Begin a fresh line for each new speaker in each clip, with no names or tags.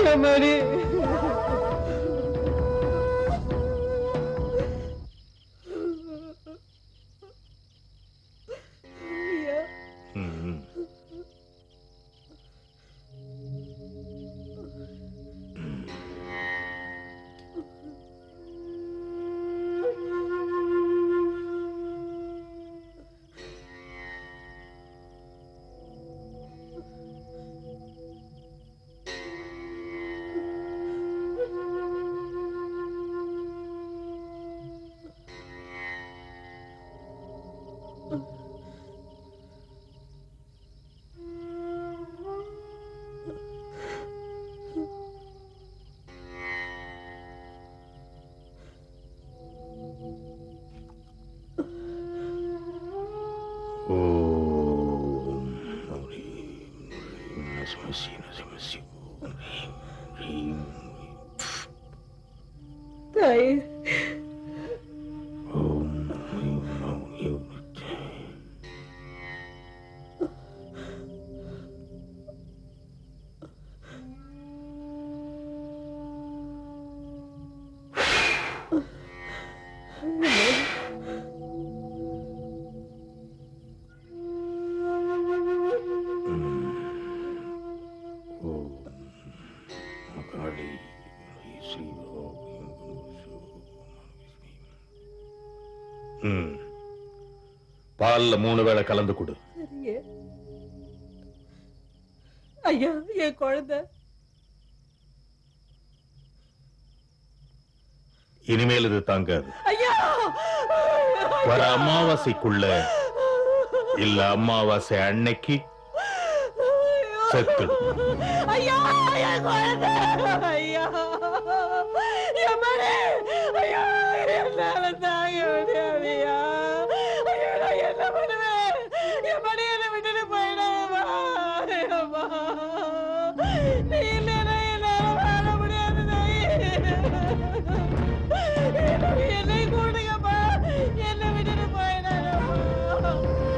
எம்மாடி ஐயா
ம். ஓம் ஹ்ரீம் ஹ்ரீம் நஸ்மசி நஸ்மசி ஓம் ஹ்ரீம்
தாயே
ஓம் ஹ்ரீம் ஓம் ஹ்ரீம் ஓம் மகாளி ஸ்ரீ ஓம் ம் பால்ல மூணு வேளை கலந்து கொடு
சரிங்க ஐயா என் குழந்தை
இனிமேல் இது தாங்காது
ஐயா
வர அமாவாசைக்குள்ள இல்ல அமாவாசை அன்னைக்கு செத்துடும்
ஐயா என் குழந்தை ஐயா எம்மாடி ஐயா என்னால தாங்க முடியாதையா ஐயா நான் என்ன பண்ணுவேன் எம்மாடி என்னை விட்டுட்டு போயிடாதம்மா அம்மா நீ இல்லைன்னா என்னால வாழ முடியாது தாயே என்னை- என்னை கூடுங்கப்பா என்னை விட்டுட்டு போயிடாதம்மா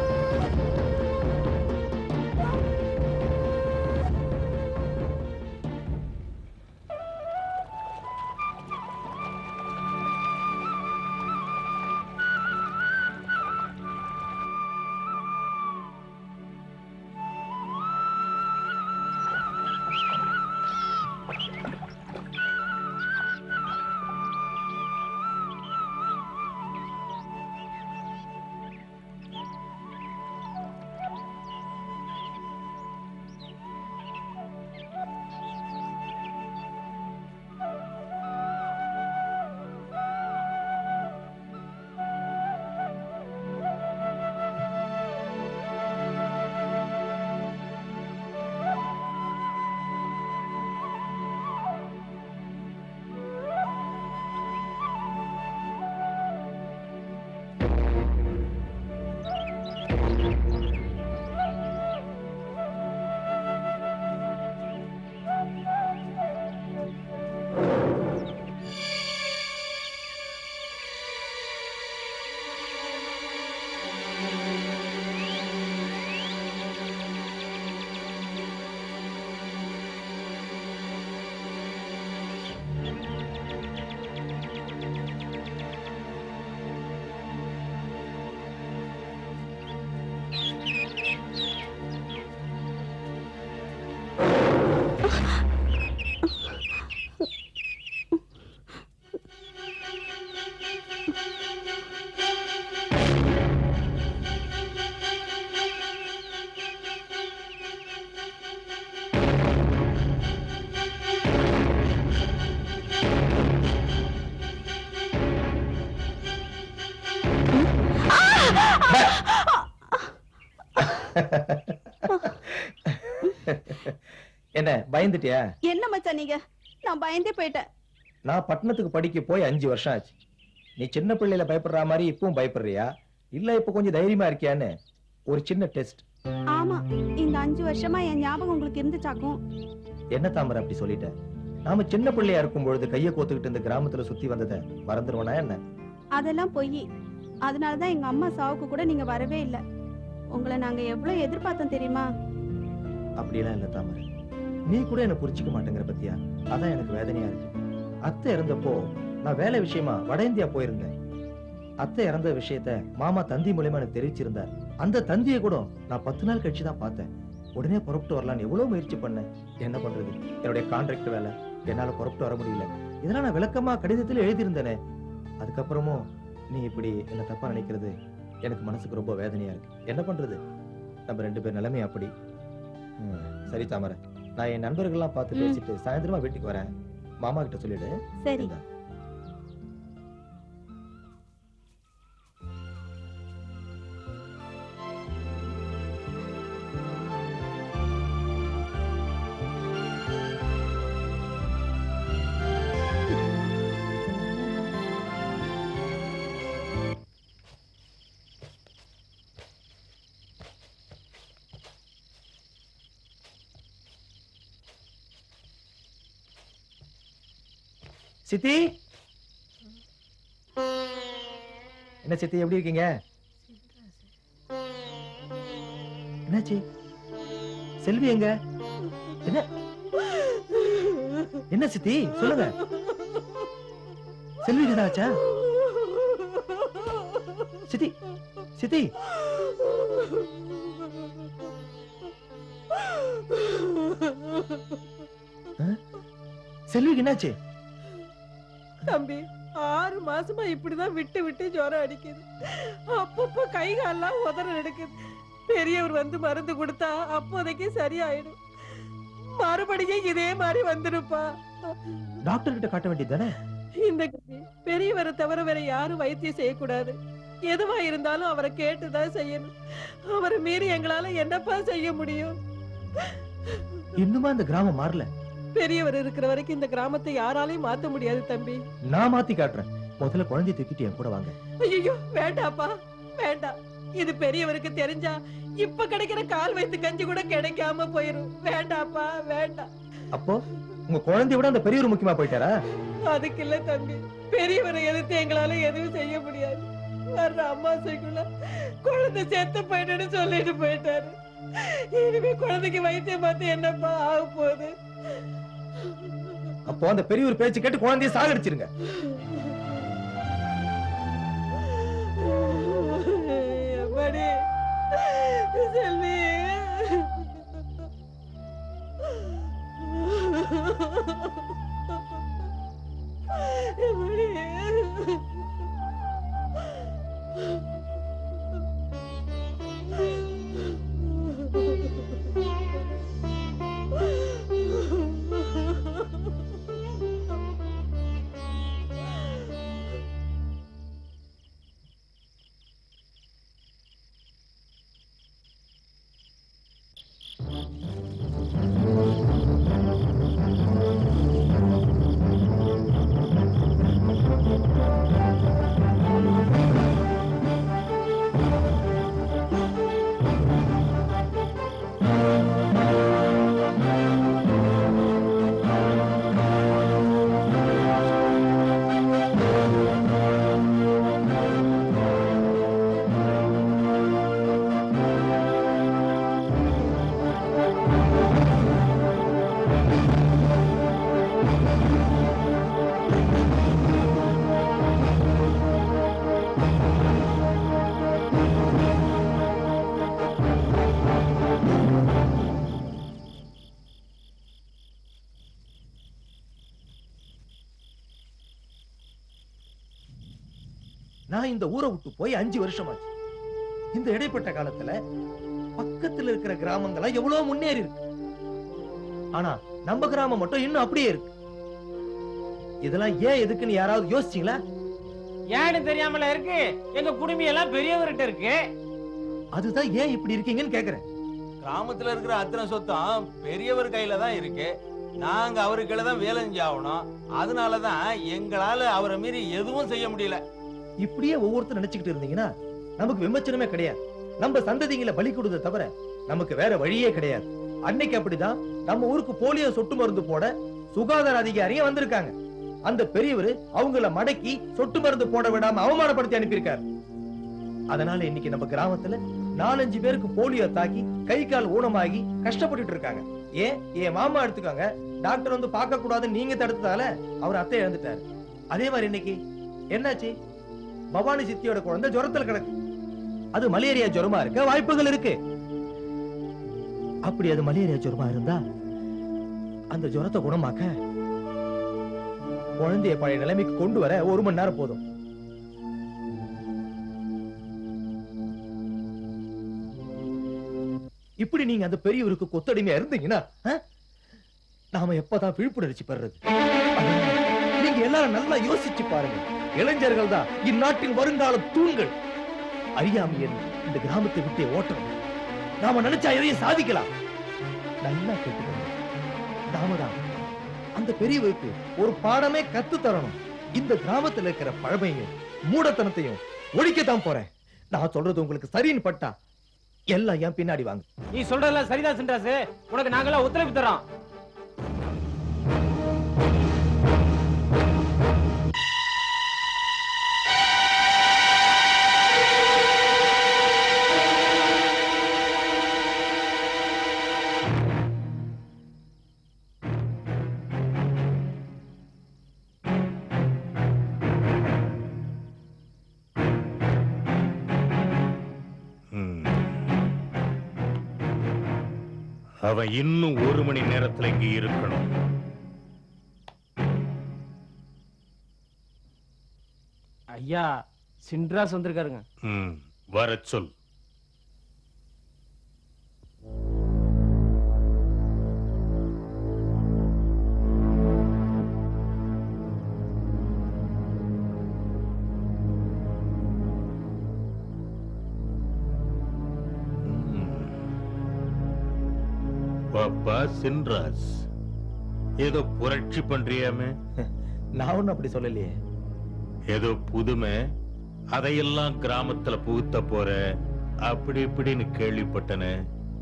என்ன பயந்துட்டியா
என்ன மச்சான் நீங்க நான் பயந்தே போயிட்டேன்
நான் பட்டணத்துக்கு படிக்க போய் அஞ்சு வருஷம் ஆச்சு நீ சின்ன பிள்ளையில பயப்படுற மாதிரி இப்பவும் பயப்படுறியா இல்ல இப்ப கொஞ்சம் தைரியமா இருக்கியான்னு ஒரு சின்ன டெஸ்ட்
ஆமா இந்த அஞ்சு வருஷமா என் ஞாபகம் உங்களுக்கு இருந்துச்சாக்கும்
என்ன தாமரை அப்படி சொல்லிட்ட நாம சின்ன பிள்ளையா இருக்கும் பொழுது கைய கோத்துக்கிட்டு இந்த கிராமத்துல சுத்தி வந்ததை மறந்துடுவனா என்ன
அதெல்லாம் பொய் அதனாலதான் எங்க அம்மா சாவுக்கு கூட நீங்க வரவே இல்ல உங்களை நாங்க எவ்வளவு எதிர்பார்த்தோம் தெரியுமா
அப்படியெல்லாம் இல்ல தாமரை நீ கூட என்ன புரிஞ்சுக்க மாட்டேங்கிற பத்தியா அதான் எனக்கு வேதனையா இருக்கு அத்தை இறந்தப்போ நான் வேலை விஷயமா வட இந்தியா போயிருந்தேன் அத்தை இறந்த விஷயத்த மாமா தந்தி மூலியமா எனக்கு தெரிவிச்சிருந்தார் அந்த தந்தியை கூட நான் பத்து நாள் கழிச்சு தான் பார்த்தேன் உடனே புறப்பட்டு வரலான்னு எவ்வளவு முயற்சி பண்ணேன் என்ன பண்றது என்னுடைய கான்ட்ராக்ட் வேலை என்னால புறப்பட்டு வர முடியல இதெல்லாம் நான் விளக்கமா கடிதத்தில் எழுதியிருந்தேனே அதுக்கப்புறமும் நீ இப்படி என்ன தப்பா நினைக்கிறது எனக்கு மனசுக்கு ரொம்ப வேதனையா இருக்கு என்ன பண்றது நம்ம ரெண்டு பேர் நிலைமை அப்படி ம், சரி தாமரை நான் என் நண்பர்கள்லாம் பார்த்து
ம்.
பேசிட்டு சாயந்தரமா வீட்டுக்கு வரேன் மாமா கிட்ட சொல்லிடு
சரி
இந்தா. சித்தி என்ன சித்தி எப்படி இருக்கீங்க என்னாச்சு செல்வி எங்க என்ன என்ன சித்தி சொல்லுங்க செல்வி என்னாச்சா சித்தி சித்தி செல்விக்கு என்னாச்சு
தம்பி ஆறு மாசமா இப்படிதான் விட்டு விட்டு ஜுரம் அடிக்குது அப்பப்போ கை கால்லாம் உதற எடுக்குது பெரியவர் வந்து மருந்து கொடுத்தா அப்போதைக்கு சரியாயிடும் மறுபடியும் இதே மாதிரி வந்துருப்பா
டாக்டர் கிட்ட காட்ட வேண்டியது தானே
இந்த பெரியவரை தவிர வேற யாரும் வைத்தியம் செய்யக்கூடாது எதுவா இருந்தாலும் அவரை கேட்டுதான் செய்யணும் அவரை மீறி எங்களால என்னப்பா செய்ய முடியும்
இன்னுமா இந்த கிராமம் மாறல
பெரியவர் இருக்கிற வரைக்கும் இந்த கிராமத்தை யாராலையும் மாத்த முடியாது தம்பி
நான் மாத்தி காட்டுறேன் முதல்ல குழந்தைய தூக்கிட்டு என் கூட வாங்க
ஐயோ வேண்டாப்பா வேண்டாம் இது பெரியவருக்கு தெரிஞ்சா இப்ப கிடைக்கிற கால் வைத்து கஞ்சி கூட கிடைக்காம போயிரும் வேண்டாப்பா வேண்டாம்
அப்போ உங்க குழந்தைய விட அந்த பெரியவர் முக்கியமா போயிட்டாரா
அதுக்கு இல்ல தம்பி பெரியவரை எதிர்த்து எங்களால எதுவும் செய்ய முடியாது வர்ற அம்மாசைக்குள்ள குழந்தை செத்து போயிட்டுன்னு சொல்லிட்டு போயிட்டாரு இனிமே குழந்தைக்கு வைத்தியம் பார்த்து என்னப்பா ஆக போகுது
அப்போ அந்த பெரியவர் பேச்சு கேட்டு குழந்தைய சாகடிச்சிருங்க
எப்படி செல்வி எப்படி
நான் இந்த ஊரை விட்டு போய் அஞ்சு வருஷமாச்சு இந்த இடைப்பட்ட காலத்துல பக்கத்துல இருக்கிற கிராமங்கள்லாம் எவ்வளவு முன்னேறி இருக்கு ஆனா நம்ம கிராமம் மட்டும் இன்னும் அப்படியே இருக்கு இதெல்லாம் ஏன் எதுக்குன்னு யாராவது யோசிச்சீங்களா
ஏன்னு தெரியாமல இருக்கு எங்க குடுமி எல்லாம் பெரியவர்கிட்ட இருக்கு
அதுதான் ஏன் இப்படி இருக்கீங்கன்னு கேக்குறேன்
கிராமத்துல இருக்கிற அத்தனை சொத்தம் பெரியவர் கையில தான் இருக்கு நாங்க அவரு கையில தான் வேலை செஞ்சாகணும் அதனாலதான் எங்களால அவரை மீறி எதுவும் செய்ய முடியல
இப்படியே ஒவ்வொருத்தர் நினைச்சுக்கிட்டு இருந்தீங்கன்னா நமக்கு விமர்சனமே கிடையாது நம்ம சந்ததிகளை பலி கொடுத்த தவிர நமக்கு வேற வழியே கிடையாது அன்னைக்கு அப்படிதான் நம்ம ஊருக்கு போலியோ சொட்டு மருந்து போட சுகாதார அதிகாரியும் வந்திருக்காங்க அந்த பெரியவர் அவங்கள மடக்கி சொட்டு மருந்து போட விடாம அவமானப்படுத்தி அனுப்பியிருக்காரு அதனால இன்னைக்கு நம்ம கிராமத்துல நாலஞ்சு பேருக்கு போலியோ தாக்கி கை கால் ஊனமாகி கஷ்டப்பட்டுட்டு இருக்காங்க ஏன் என் மாமா எடுத்துக்காங்க டாக்டர் வந்து பார்க்க கூடாதுன்னு நீங்க தடுத்ததால அவர் அத்தை இழந்துட்டாரு அதே மாதிரி இன்னைக்கு என்னாச்சு பவானி சித்தியோட குழந்தை ஜுரத்துல கிடக்கு அது மலேரியா ஜுரமா இருக்க வாய்ப்புகள் இருக்கு அப்படி அது மலேரியா ஜுரமா இருந்தா அந்த ஜுரத்தை குணமாக்க குழந்தைய பழைய நிலைமைக்கு கொண்டு வர ஒரு மணி நேரம் போதும் இப்படி நீங்க அந்த பெரியவருக்கு கொத்தடிமையா இருந்தீங்கன்னா ஆ? நாம எப்பதான் விழிப்புணர்ச்சி பெறுறது அதனால நீங்க எல்லாரும் நல்லா யோசிச்சு பாருங்க இளைஞர்கள் தான் இந்நாட்டின் வருங்கால தூண்கள் அறியாமையன் இந்த கிராமத்தை விட்டே ஓட்டணும் நாம நினைச்சா எதையும் சாதிக்கலாம் நல்லா கேட்டுக்கணும் நாம தான் அந்த பெரியவருக்கு ஒரு பாடமே கத்து தரணும் இந்த கிராமத்துல இருக்கிற பழமையும் மூடத்தனத்தையும் ஒழிக்கத்தான் போறேன் நான் சொல்றது உங்களுக்கு சரின்னு பட்டா எல்லாம் என் பின்னாடி வாங்க
நீ சொல்றதெல்லாம் சரிதான் சின்ராசு உனக்கு நாங்கெல்லாம் ஒத்துழைப்பு தரோம்
ம். அவன் இன்னும் ஒரு மணி நேரத்துல இங்க இருக்கணும்
ஐயா சின்ராஸ் வந்திருக்காருங்க
ம், வரச் சொல் ம். பாப்பா சின்ராஸ் ஏதோ புரட்சி பண்றியாமே
நான் ஒண்ணும் அப்படி சொல்லலையே
ஏதோ புதுமை அதையெல்லாம் கிராமத்துல புகுத்த போற அப்படி இப்படின்னு கேள்விப்பட்டனே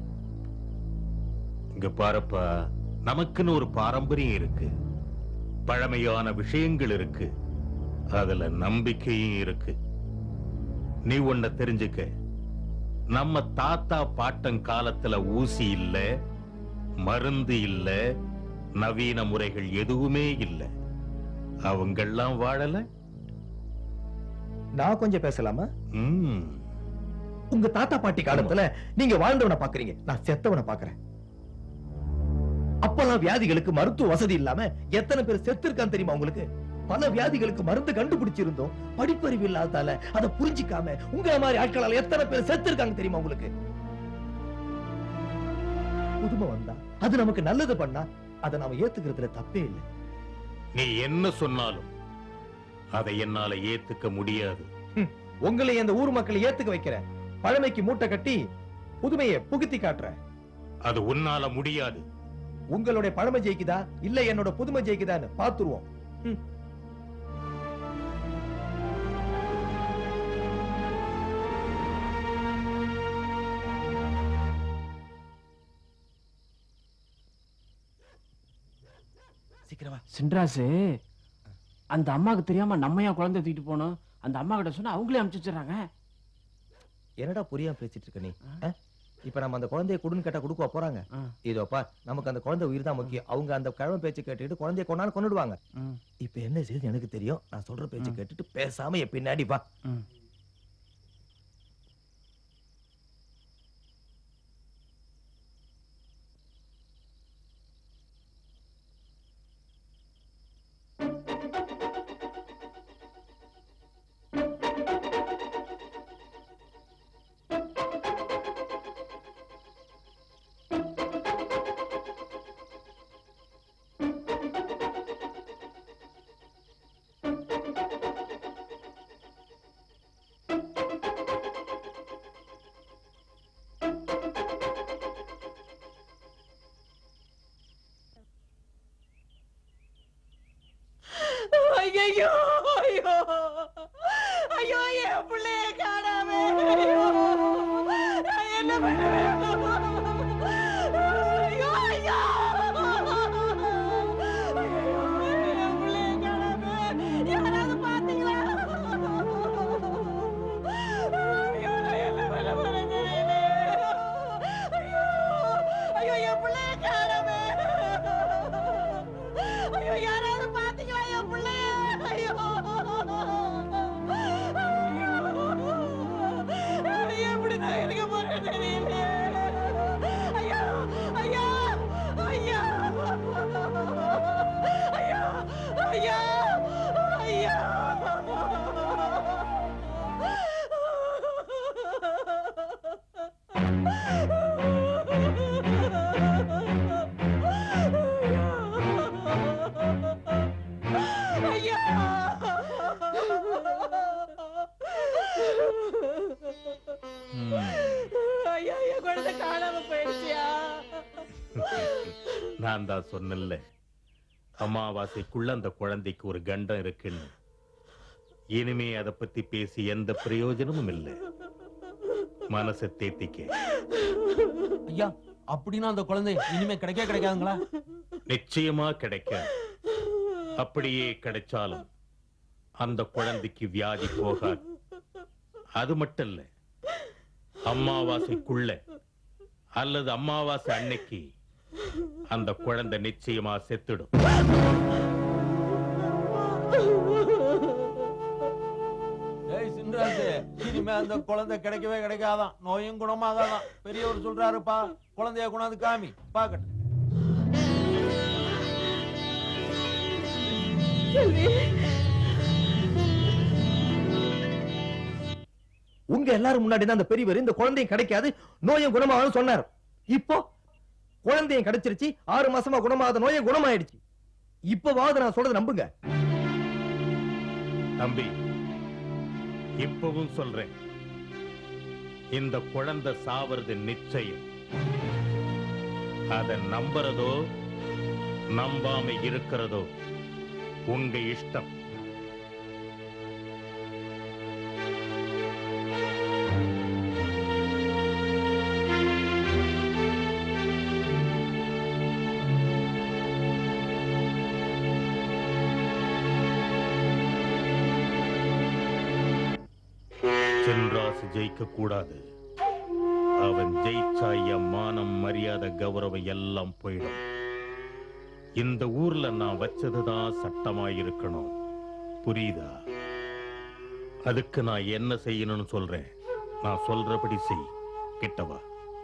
இங்க பாருப்பா நமக்குன்னு ஒரு பாரம்பரியம் இருக்கு பழமையான விஷயங்கள் இருக்கு அதுல நம்பிக்கையும் இருக்கு நீ ஒன்ன தெரிஞ்சுக்க நம்ம தாத்தா பாட்டன் காலத்துல ஊசி இல்ல மருந்து இல்ல நவீன முறைகள் எதுவுமே இல்ல அவங்கெல்லாம் வாழல
நான் கொஞ்சம் பேசலாமா
ம்
உங்க தாத்தா பாட்டி காலத்துல நீங்க வாழ்ந்தவனை பாக்குறீங்க நான் செத்தவனை பாக்குறேன் அப்பெல்லாம் வியாதிகளுக்கு மருத்துவ வசதி இல்லாம எத்தனை பேர் செத்து இருக்கான்னு தெரியுமா உங்களுக்கு பல வியாதிகளுக்கு மருந்து கண்டுபிடிச்சிருந்தோம் படிப்பறிவு இல்லாதால அதை புரிஞ்சிக்காம உங்களை மாதிரி ஆட்களால எத்தனை பேர் செத்து இருக்காங்க தெரியுமா உங்களுக்கு புதுமை வந்தா அது நமக்கு நல்லது பண்ணா அதை நாம ஏத்துக்கிறதுல தப்பே இல்லை
நீ என்ன சொன்னாலும் அதை என்னால ஏத்துக்க முடியாது
உங்களை இந்த ஊர் மக்களை ஏத்துக்க வைக்கிறேன் பழமைக்கு மூட்டை கட்டி புதுமையை புகுத்தி காட்டுறேன்
அது உன்னால முடியாது
உங்களுடைய பழமை ஜெயிக்குதா இல்ல என்னோட புதுமை ஜெயிக்குதான்னு பாத்துருவோம் ம். சீக்கிரமா
சின்ராசு அந்த அம்மாவுக்கு தெரியாம நம்ம ஏன் குழந்தை தூக்கிட்டு போனோம் அந்த அம்மா கிட்ட சொன்னா அவங்களே அனுப்பிச்சு வச்சிடறாங்க
என்னடா புரியாம பேசிட்டு இருக்க நீ ஆ? இப்ப நம்ம அந்த குழந்தைய குடுன்னு கேட்டா கொடுக்க போறாங்க
ஆ.
இதோப்பா நமக்கு அந்த குழந்தை உயிர் தான் முக்கியம் அவங்க அந்த கிழமை பேச்சு கேட்டுட்டு குழந்தைய கொண்டாலும் கொண்டுடுவாங்க
ம்.
இப்ப என்ன செய்யுது எனக்கு தெரியும் நான் சொல்ற பேச்சு
ம்.
கேட்டுட்டு பேசாம என் பின்னாடி வா
ம்.
ஐயோ ஐயோ ஐயோ என் பிள்ளைய காணாமே ஐயோ நான் என்ன பண்ணுவேன் ஐயோ ஐயோ ஐயோ, என் பிள்ளைய காணாமே யாராவது பாத்தீங்களா ஐயோ நான் என்ன பண்ண போறேன் தெரியல என் பிள்ளைய காணோமே ஐயோ யாராவது பாத்தீங்களா என் பிள்ளைய ஐயோ ஐயோ எப்படி நான் இருக்க போறேன் தெரியல ஐயோ ஐயோ ஐயோ ஐயோ ஐயோ ஐயா ஐயா என் குழந்தை காணாம போயிடுச்சியா
நான் தான் சொன்னேன்ல அமாவாசைக்குள்ள அந்த குழந்தைக்கு ஒரு கண்டம் இருக்குன்னு இனிமே அதை பத்தி பேசி எந்த பிரயோஜனமும் இல்லை மனசை தேத்திக்க
ஐயா அப்படின்னா அந்த குழந்தை இனிமே கிடைக்க கிடைக்காதுங்களா
நிச்சயமா கிடைக்க அப்படியே கிடைச்சாலும் அந்த குழந்தைக்கு வியாதி போகாது அது மட்டும் இல்ல அமாவாசைக்குள்ள அல்லது அமாவாசை அன்னைக்கு அந்த குழந்தை நிச்சயமா செத்துடும்
ஏய் சின்ராசு இனிமே அந்த குழந்தை கிடைக்கவே கிடைக்காதான் நோயும் குணமாகாதான் பெரியவர் சொல்றாருப்பா குழந்தைய கொண்டாந்து காமி பாக்கட்டும்
உங்க எல்லாரும் முன்னாடி தான் அந்த பெரியவர் இந்த குழந்தையும் கிடைக்காது நோயும் குணமாகும் சொன்னார் இப்போ குழந்தையும் கிடைச்சிருச்சு ஆறு மாசமா குணமாகாத நோயும் குணமாயிடுச்சு இப்பவாவது நான் சொல்றது நம்புங்க
தம்பி இப்பவும் சொல்றேன் இந்த குழந்தை சாவறது நிச்சயம் அத நம்புறதோ நம்பாம இருக்கிறதோ உங்க இஷ்டம் சென்றாசு ஜெயிக்க கூடாது அவன் ஜெயிச்சா என் மானம் மரியாதை கௌரவம் எல்லாம் போயிடும் இந்த ஊர்ல நான் வச்சதுதான் சட்டமா இருக்கணும் புரியுதா அதுக்கு நான் என்ன செய்யணும்னு சொல்றேன் நான் சொல்றபடி செய் கிட்டவா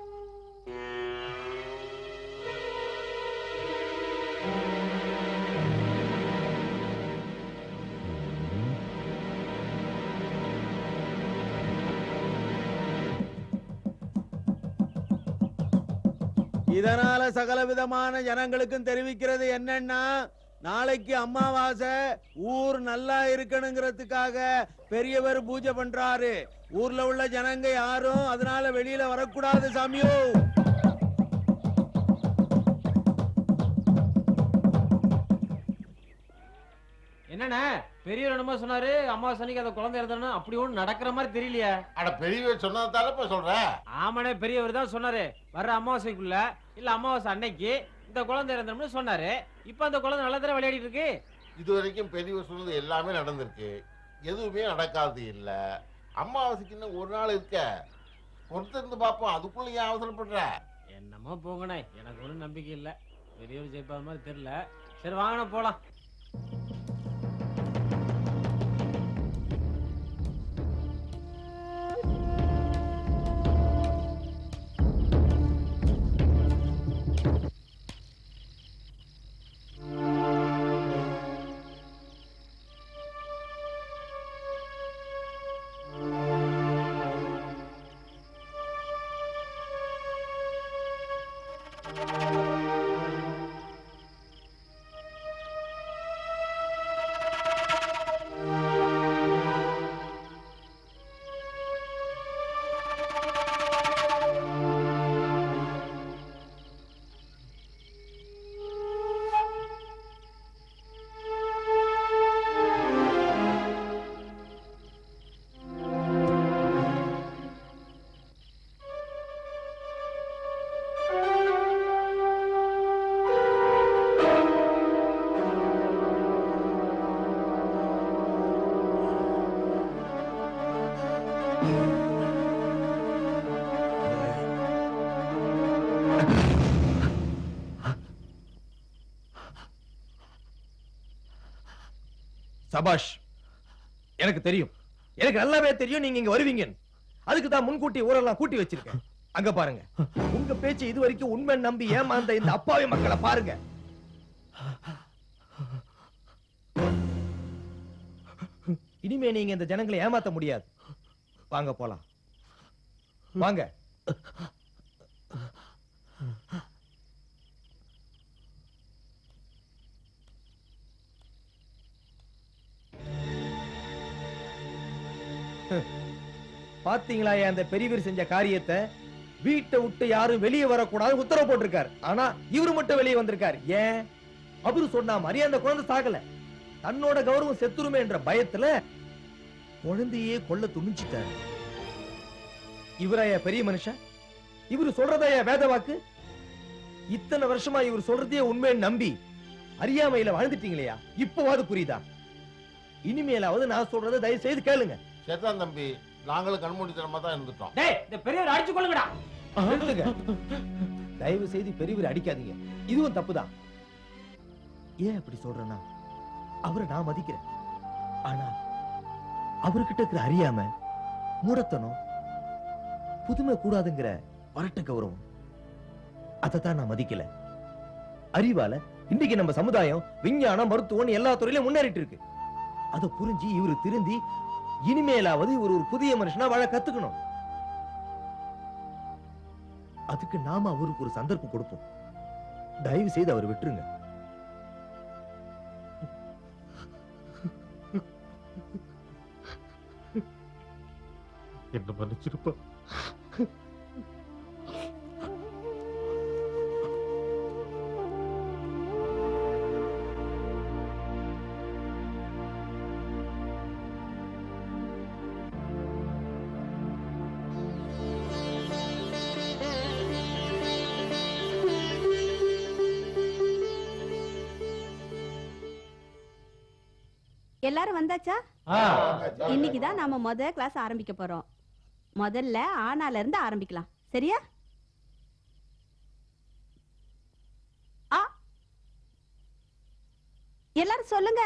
இதனால சகல விதமான ஜனங்களுக்கும் தெரிவிக்கிறது என்னன்னா நாளைக்கு அமாவாசை ஊர் நல்லா இருக்கணுங்கிறதுக்காக பெரியவர் பூஜை பண்றாரு ஊர்ல உள்ள ஜனங்க யாரும் அதனால வெளியில வரக்கூடாது சாமியோ
என்னண்ணே பெரியவர் என்னமோ சொன்னாரு அம்மா சனிக்கு அந்த குழந்தை இறந்தோன்னா அப்படி ஒண்ணு நடக்கிற மாதிரி தெரியலையே
அட பெரியவர் சொன்னதால இப்ப சொல்றேன்
ஆமாண்ணே பெரியவர் தான் சொன்னாரு வர்ற அமாவாசைக்குள்ள இல்ல அமாவாசை அன்னைக்கு இந்த குழந்தை இறந்தோம்னு சொன்னாரு இப்ப அந்த குழந்தை நல்லா தானே விளையாடிட்டு இருக்கு
இது வரைக்கும் பெரியவர் சொன்னது எல்லாமே நடந்திருக்கு எதுவுமே நடக்காது இல்ல அம்மாவாசைக்கு இன்னும் ஒரு நாள் இருக்க பொறுத்திருந்து பார்ப்போம் அதுக்குள்ள ஏன் அவசரப்படுற
என்னமோ போங்கண்ணே எனக்கு ஒன்றும் நம்பிக்கை இல்லை பெரியவர் ஜெயிப்பாத மாதிரி தெரியல சரி வாங்கண்ணே போலாம்
சபாஷ் எனக்கு தெரியும் எனக்கு நல்லாவே தெரியும் நீங்க இங்க வருவீங்க அதுக்கு தான் முன்கூட்டி ஊரெல்லாம் கூட்டி வச்சிருக்கேன் அங்க பாருங்க உங்க பேச்சு இது வரைக்கும் உண்மை நம்பி ஏமாந்த இந்த அப்பாவி மக்களை பாருங்க இனிமே நீங்க இந்த ஜனங்களை ஏமாத்த முடியாது வாங்க போலாம் வாங்க பாத்தீங்களா அந்த பெரியவர் செஞ்ச காரியத்தை வீட்டை விட்டு யாரும் வெளியே வரக்கூடாது உத்தரவு போட்டிருக்காரு ஆனா இவரு மட்டும் வெளியே வந்திருக்காரு ஏன் அவரு சொன்னா மாதிரி அந்த குழந்தை சாகல தன்னோட கௌரவம் செத்துருமே என்ற பயத்துல குழந்தையே கொல்ல துணிச்சிட்டாரு இவராயா பெரிய மனுஷன் இவரு சொல்றதாயா வேத வாக்கு இத்தனை வருஷமா இவர் சொல்றதே உண்மைன்னு நம்பி அறியாமையில வாழ்ந்துட்டீங்களேயா இப்பவாது புரியுதா இனிமேலாவது நான் சொல்றதை தயவு செய்து கேளுங்க
சரிதான் தம்பி நாங்களும் கண்மூடித்தனமா தான் இருந்துட்டோம்
டேய் இந்த பெரியவர் அடிச்சு கொள்ளுங்கடா
நிறுத்துங்க தயவு செய்து பெரியவர் அடிக்காதீங்க இதுவும் தப்புதான் ஏன் அப்படி சொல்றேன்னா அவரை நான் மதிக்கிறேன் ஆனா அவர்கிட்ட இருக்கிற அறியாம மூடத்தனம் புதுமை கூடாதுங்கிற வரட்ட கௌரவம் அதைத்தான் நான் மதிக்கல அறிவால இன்னைக்கு நம்ம சமுதாயம் விஞ்ஞானம் மருத்துவம் எல்லா துறையிலும் முன்னேறிட்டு இருக்கு அதை புரிஞ்சு இவரு திருந்தி இனிமேலாவது இவர் ஒரு புதிய மனுஷனா வாழ கத்துக்கணும் அதுக்கு நாம அவருக்கு ஒரு சந்தர்ப்பம் கொடுப்போம் தயவு செய்து அவர் விட்டுருங்க
என்ன மன்னிச்சிருப்பா
எல்லாரும் வந்தாச்சா இன்னைக்கு தான் நாம முத கிளாஸ் ஆரம்பிக்க போறோம் முதல்ல ஆனால இருந்து ஆரம்பிக்கலாம் சரியா ஆ எல்லாரும் சொல்லுங்க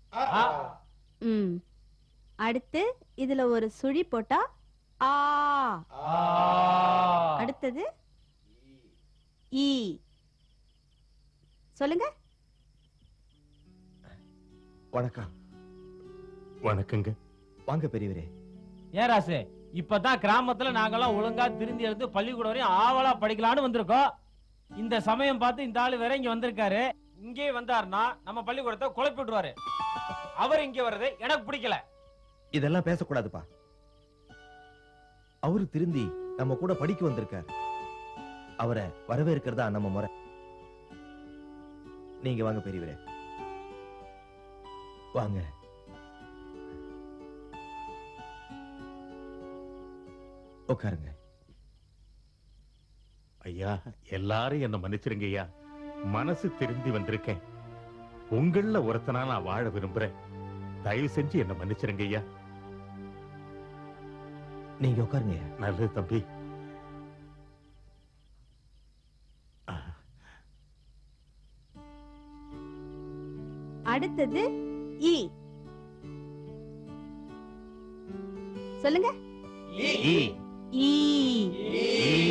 ம் அடுத்து இதுல ஒரு சுழி போட்டா ஆ அடுத்தது ஈ சொல்லுங்க
வணக்கம்
வணக்கங்க
வாங்க பெரியவரே
ஏன் ராசு இப்பதான் கிராமத்துல நாங்கெல்லாம் ஒழுங்கா திருந்தி எடுத்து பள்ளிக்கூடம் வரையும் ஆவலா படிக்கலாம்னு வந்திருக்கோம் இந்த சமயம் பார்த்து இந்த ஆளு வேற இங்க வந்திருக்காரு இங்கே வந்தாருன்னா நம்ம பள்ளிக்கூடத்தை குழப்பி விட்டுருவாரு அவர் இங்க வர்றது எனக்கு பிடிக்கல
இதெல்லாம் பேசக்கூடாதுப்பா அவரு திருந்தி நம்ம கூட படிக்க வந்திருக்கார் அவரை வரவேற்கிறதா நம்ம முறை நீங்க வாங்க பெரியவரே வாங்க உட்காருங்க
ஐயா எல்லாரும் என்ன மன்னிச்சிருங்க ஐயா மனசு திருந்தி வந்திருக்கேன் உங்கள ஒருத்தனா நான் வாழ விரும்புறேன் தயவு செஞ்சு என்ன மன்னிச்சிருங்க ஐயா
நீங்க உட்காருங்க
நல்லது தம்பி
அடுத்தது ஈ சொல்லுங்க
ஈ
ஈ
ஈ